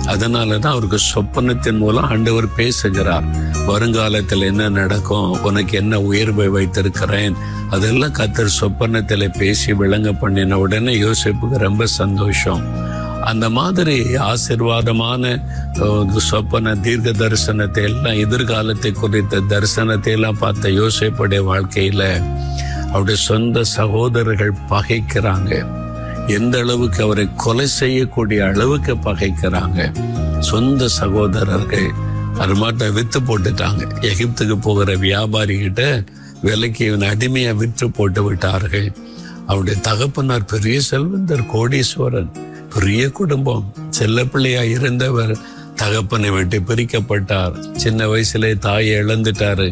அதனால தான் அவருக்கு சொப்பனத்தின் மூலம் ஆண்டவர் பேசுகிறார் வருங்காலத்தில் என்ன நடக்கும் உனக்கு என்ன உயர்வை வைத்திருக்கிறேன் அதெல்லாம் கத்தர் சொப்பனத்தில் பேசி விளங்க பண்ணின உடனே யோசிப்புக்கு ரொம்ப சந்தோஷம் அந்த மாதிரி ஆசிர்வாதமான அஹ், சொப்பன தீர்க்க தரிசனத்தை எல்லாம் எதிர்காலத்தை குறித்த தரிசனத்தை எல்லாம் பார்த்த யோசிப்புடைய வாழ்க்கையில அவருடைய சொந்த சகோதரர்கள் பகைக்கிறாங்க எந்த அளவுக்கு அவரை கொலை செய்யக்கூடிய அளவுக்கு பகைக்கிறாங்க சொந்த சகோதரர்கள் அது மாட்ட வித்து போட்டுட்டாங்க எகிப்துக்கு போகிற வியாபாரி கிட்ட விலைக்கு இவன் அடிமையா விற்று போட்டு விட்டார்கள் அவருடைய தகப்பனார் பெரிய செல்வந்தர் கோடீஸ்வரன் பெரிய குடும்பம் செல்ல பிள்ளையா இருந்தவர் தகப்பனை விட்டு பிரிக்கப்பட்டார் சின்ன வயசுல தாயை இழந்துட்டாரு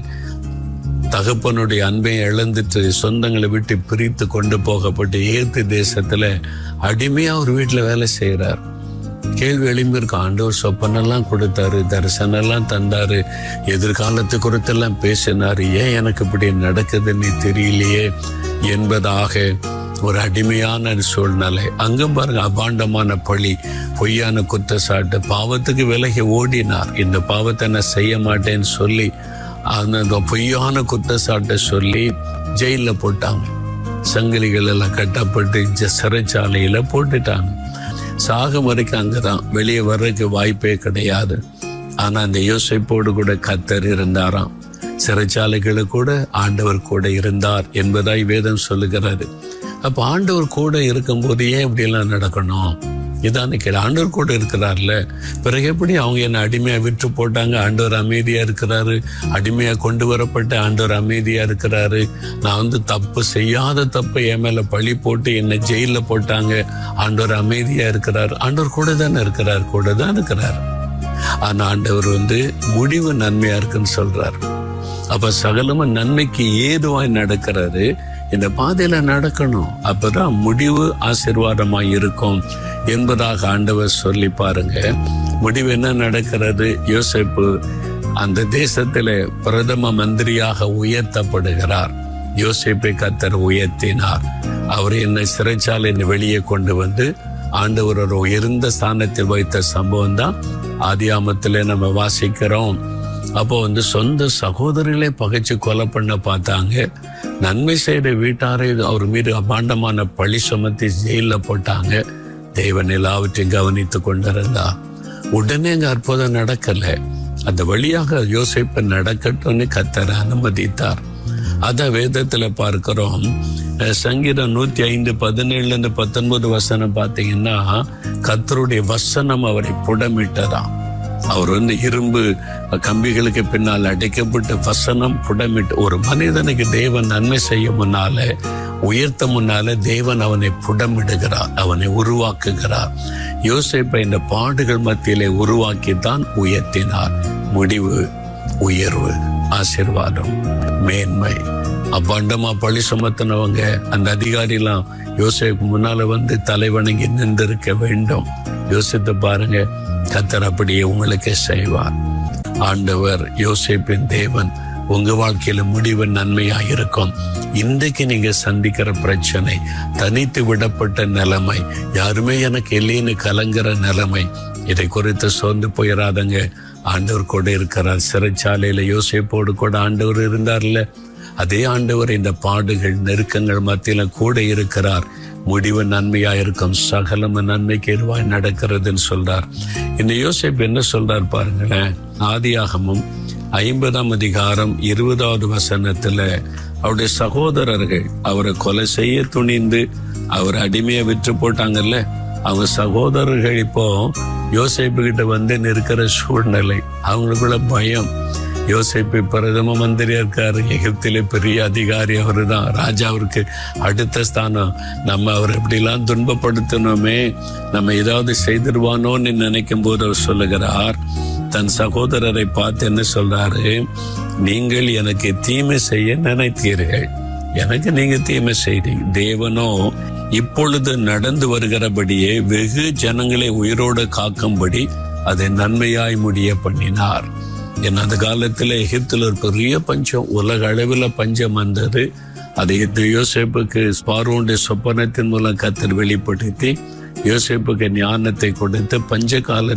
தகப்பனுடைய அன்பை இழந்துட்டு சொந்தங்களை விட்டு பிரித்து கொண்டு போகப்பட்டு ஏத்து தேசத்துல அடிமையா ஒரு வீட்டுல வேலை செய்யறார் கேள்வி எழும்பியிருக்கு ஆண்டவர் சொப்பனெல்லாம் கொடுத்தாரு தரிசனம்லாம் தந்தாரு எதிர்காலத்து குறித்தெல்லாம் பேசினாரு ஏன் எனக்கு இப்படி நடக்குதுன்னு தெரியலையே என்பதாக ஒரு அடிமையான சூழ்நிலை அங்கும் பாருங்க அபாண்டமான பழி பொய்யான குற்றச்சாட்டு பாவத்துக்கு விலகி ஓடினார் இந்த பாவத்தை நான் செய்ய மாட்டேன்னு சொல்லி அந்த பொய்யான குற்றச்சாட்டை சொல்லி ஜெயில போட்டாங்க சங்கிலிகள் எல்லாம் கட்டப்பட்டு ஜ- சிறைச்சாலையில போட்டுட்டாங்க சாகும் வரைக்கும் அங்கதான் வெளியே வர்றதுக்கு வாய்ப்பே கிடையாது ஆனா அந்த யோசிப்போடு கூட கத்தர் இருந்தாராம் சிறைச்சாலைகளை கூட ஆண்டவர் கூட இருந்தார் என்பதாய் வேதம் சொல்லுகிறது அப்ப ஆண்டவர் கூட இருக்கும்போது ஏன் இப்படி எல்லாம் நடக்கணும் இதான கேள்வி ஆண்டவர் கூட இருக்கிறார்ல பிறகு எப்படி அவங்க என்ன அடிமையா விற்று போட்டாங்க ஆண்டவர் அமைதியா இருக்கிறாரு அடிமையா கொண்டு வரப்பட்ட ஆண்டவர் அமைதியா இருக்கிறாரு நான் வந்து தப்பு செய்யாத தப்பை என் மேல பழி போட்டு என்னை ஜெயில போட்டாங்க ஆண்டவர் அமைதியா இருக்கிறார் ஆண்டவர் கூட தானே இருக்கிறார் கூட தான் இருக்கிறார் ஆனா ஆண்டவர் வந்து முடிவு நன்மையா இருக்குன்னு சொல்றார் அப்ப சகலமும் நன்மைக்கு ஏதுவாய் நடக்கிறாரு இந்த பாதையில நடக்கணும் அப்பதான் முடிவு ஆசீர்வாதமாய் இருக்கும் என்பதாக ஆண்டவர் சொல்லி பாருங்க முடிவு என்ன நடக்கிறது யோசேப்பு அந்த தேசத்திலே பிரதம மந்திரியாக உயர்த்தப்படுகிறார் யோசேப்பை கத்தர் உயர்த்தினார் அவர் என்னை சிறைச்சாலையின் வெளியே கொண்டு வந்து ஆண்டவர் ஒரு உயர்ந்த ஸ்தானத்தில் வைத்த சம்பவம் தான் ஆதியாமத்திலே நம்ம வாசிக்கிறோம் அப்போ வந்து சொந்த சகோதரர்களே பகைச்சு கொலை பண்ண பார்த்தாங்க நன்மை செய்த வீட்டாரை அவர் மீது அபாண்டமான பழி சுமத்தி ஜெயில போட்டாங்க தேவன் எல்லாவற்றையும் கவனித்து கொண்டிருந்தார் உடனே அங்க அற்புதம் நடக்கல அந்த வழியாக யோசிப்பு நடக்கட்டும்னு கத்தர் அனுமதித்தார் அத வேதத்துல பார்க்கிறோம் அஹ் சங்கீதம் நூத்தி ஐந்து பதினேழுல இருந்து பத்தொன்பது வசனம் பார்த்தீங்கன்னா கத்தருடைய வசனம் அவரை புடமிட்டதாம் அவர் வந்து இரும்பு கம்பிகளுக்கு பின்னால் அடைக்கப்பட்ட வசனம் புடமிட்டு ஒரு மனிதனுக்கு தேவன் நன்மை செய்ய முன்னால உயர்த்த முன்னால தேவன் அவனை புடமிடுகிறார் அவனை உருவாக்குகிறார் யோசேப்பை இந்த பாடுகள் மத்தியிலே உருவாக்கி தான் உயர்த்தினார் முடிவு உயர்வு ஆசீர்வாதம் மேன்மை அப்பாண்டமா பழி சுமத்தினவங்க அந்த அதிகாரிலாம் யோசேப்பு முன்னால வந்து தலைவணங்கி நின்றிருக்க வேண்டும் யோசித்து பாருங்க கத்தர் அப்படியே உங்களுக்கு செய்வார் ஆண்டவர் யோசேப்பின் தேவன் உங்க வாழ்க்கையில முடிவு நன்மையா இருக்கும் இன்றைக்கு நீங்க சந்திக்கிற பிரச்சனை தனித்து விடப்பட்ட நிலைமை யாருமே எனக்கு இல்லைன்னு கலங்குற நிலைமை இதை குறித்து சோர்ந்து போயிடாதங்க ஆண்டவர் கூட இருக்கிறார் சிறைச்சாலையில யோசிப்போடு கூட ஆண்டவர் இருந்தார்ல அதே ஆண்டவர் இந்த பாடுகள் நெருக்கங்கள் மத்தியில கூட இருக்கிறார் முடிவு நன்மையா இருக்கும் சகலம நன்மைக்கு எதுவாய் நடக்கிறதுன்னு சொல்றார் இந்த யோசிப்பு என்ன சொல்றார் பாருங்களேன் ஆதியாகமும் ஐம்பதாம் அதிகாரம் இருபதாவது வசனத்துல அவருடைய சகோதரர்கள் அவரை கொலை செய்ய துணிந்து அவர் அடிமையை விற்று போட்டாங்கல்ல அவங்க சகோதரர்கள் இப்போ யோசிப்பு கிட்ட வந்து நிற்கிற சூழ்நிலை அவங்களுக்குள்ள பயம் யோசிப்பு பிரதம மந்திரியா இருக்காரு எகிப்திலே பெரிய அதிகாரி அவரு தான் ராஜாவிற்கு அடுத்த ஸ்தானம் நம்ம அவர் எப்படிலாம் துன்பப்படுத்தணுமே நம்ம ஏதாவது செய்திருவானோன்னு நினைக்கும் போது அவர் சொல்லுகிறார் தன் சகோதரரை பார்த்து என்ன சொல்றாரு நீங்கள் எனக்கு தீமை செய்ய நினைத்தீர்கள் எனக்கு நீங்க தீமை செய்றீங்க தேவனோ இப்பொழுது நடந்து வருகிறபடியே வெகு ஜனங்களை உயிரோடு காக்கும்படி அதை நன்மையாய் முடிய பண்ணினார் என் அந்த காலத்துல எகிப்துல ஒரு பெரிய பஞ்சம் உலக அளவில் பஞ்சம் வந்தது அதை இந்த யோசேப்புக்கு பார்வோனுடைய சொப்பனத்தின் மூலம் கத்தர் வெளிப்படுத்தி யோசேப்புக்கு ஞானத்தை கொடுத்து பஞ்ச கால